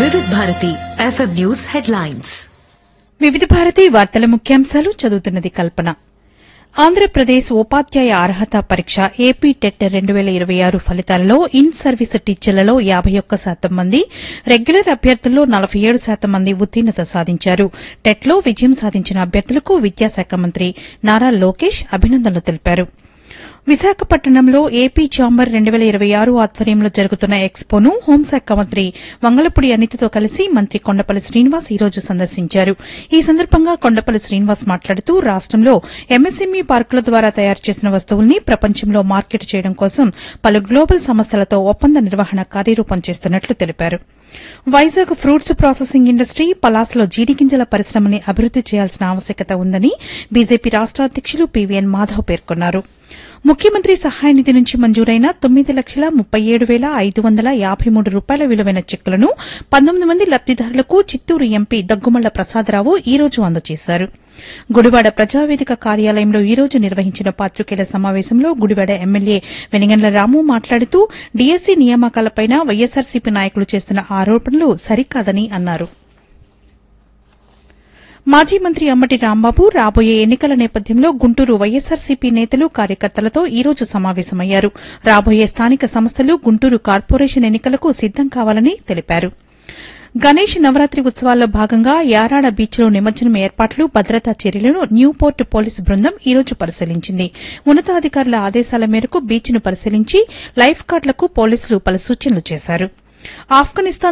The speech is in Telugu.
వివిధ భారతి ఎఫ్ఎం న్యూస్ హెడ్లైన్స్ వివిధ భారతి వార్తల ముఖ్యాంశాలు చదువుతున్నది కల్పన ఆంధ్రప్రదేశ్ ఉపాధ్యాయ అర్హత పరీక్ష ఏపీ టెట్ రెండు వేల ఇరవై ఆరు ఫలితాలలో ఇన్ సర్వీస్ టీచర్లలో యాబై ఒక్క శాతం మంది రెగ్యులర్ అభ్యర్థుల్లో నలభై ఏడు శాతం మంది ఉత్తీర్ణత సాధించారు టెట్లో విజయం సాధించిన అభ్యర్థులకు విద్యాశాఖ మంత్రి నారా లోకేష్ అభినందనలు తెలిపారు విశాఖపట్నంలో ఏపీ చాంబర్ రెండు వేల ఇరవై ఆరు ఆధ్వర్యంలో జరుగుతున్న ఎక్స్పోను హోంశాఖ మంత్రి వంగలపూడి అనితతో కలిసి మంత్రి కొండపల్లి శ్రీనివాస్ ఈ రోజు సందర్శించారు ఈ సందర్భంగా కొండపల్లి శ్రీనివాస్ మాట్లాడుతూ రాష్టంలో ఎంఎస్ఎంఈ పార్కుల ద్వారా తయారు చేసిన వస్తువుల్ని ప్రపంచంలో మార్కెట్ చేయడం కోసం పలు గ్లోబల్ సంస్థలతో ఒప్పంద నిర్వహణ కార్యరూపం చేస్తున్నట్లు తెలిపారు వైజాగ్ ఫ్రూట్స్ ప్రాసెసింగ్ ఇండస్ట్రీ పలాసలో జీడి గింజల పరిశ్రమని అభివృద్ది చేయాల్సిన ఆవశ్యకత ఉందని బీజేపీ రాష్ట అధ్యకులు పీవీఎన్ మాధవ్ పేర్కొన్నారు ముఖ్యమంత్రి సహాయ నిధి నుంచి మంజూరైన తొమ్మిది లక్షల ముప్పై ఏడు వేల ఐదు వందల యాభై మూడు రూపాయల విలువైన చెక్కులను పంతొమ్మిది మంది లబ్దిదారులకు చిత్తూరు ఎంపీ దగ్గుమళ్ల ప్రసాదరావు ఈ రోజు అందజేశారు గుడివాడ ప్రజావేదిక కార్యాలయంలో ఈ రోజు నిర్వహించిన పాత్రికేయుల సమావేశంలో గుడివాడ ఎమ్మెల్యే వెనిగండ్ల రాము మాట్లాడుతూ డీఎస్సీ నియామకాలపై వైఎస్సార్సీపీ నాయకులు చేస్తున్న ఆరోపణలు సరికాదని అన్నారు మాజీ మంత్రి అమ్మటి రాంబాబు రాబోయే ఎన్నికల నేపథ్యంలో గుంటూరు వైఎస్సార్సీపీ నేతలు కార్యకర్తలతో ఈ రోజు సమావేశమయ్యారు రాబోయే స్థానిక సంస్థలు గుంటూరు కార్పొరేషన్ ఎన్నికలకు సిద్దం కావాలని తెలిపారు గణేష్ నవరాత్రి ఉత్సవాల్లో భాగంగా యారాడ బీచ్లో నిమజ్జనం ఏర్పాట్లు భద్రతా చర్యలను న్యూపోర్ట్ పోలీసు బృందం ఈ రోజు పరిశీలించింది ఉన్నతాధికారుల ఆదేశాల మేరకు బీచ్ను పరిశీలించి లైఫ్ గార్డులకు పోలీసులు పలు సూచనలు చేశారు ఆఫ్ఘనిస్తాన్